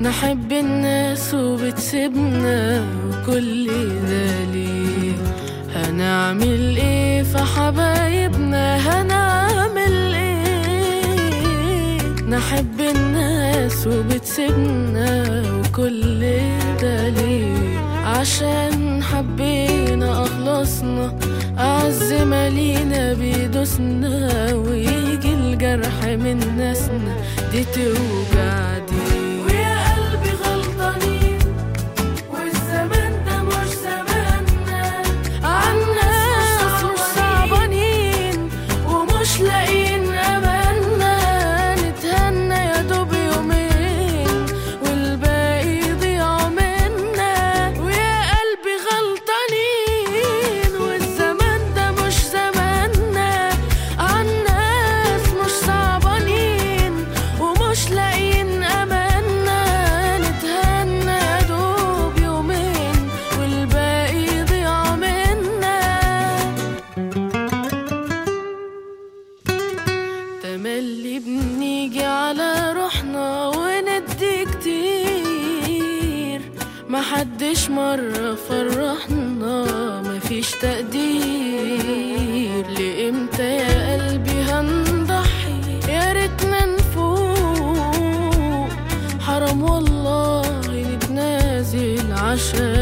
نحب الناس وبتسيبنا وكل ده ليه هنعمل ايه في حبايبنا هنعمل ايه نحب الناس وبتسيبنا وكل ده ليه عشان حبينا اخلصنا اعز مالينا بيدوسنا ويجي الجرح من ناسنا دي توجع دي ويا قلبي غلطانين والزمان ده مش زماننا عالناس مش صعبانين ومش لاقيين املنا نتهنى يا دوب يومين والباقي يضيع منا ويا قلبي غلطانين والزمان ده مش زماننا عالناس مش صعبانين ومش لاقيين املنا نتهنى يا دوب يومين والباقي يضيع منا تملي بنيجي على روحنا وندي كتير محدش مرة فرحنا مفيش تقدير لإمتى يا قلبي هنضحي يا ريتنا نفوق حرام والله نتنازل عشان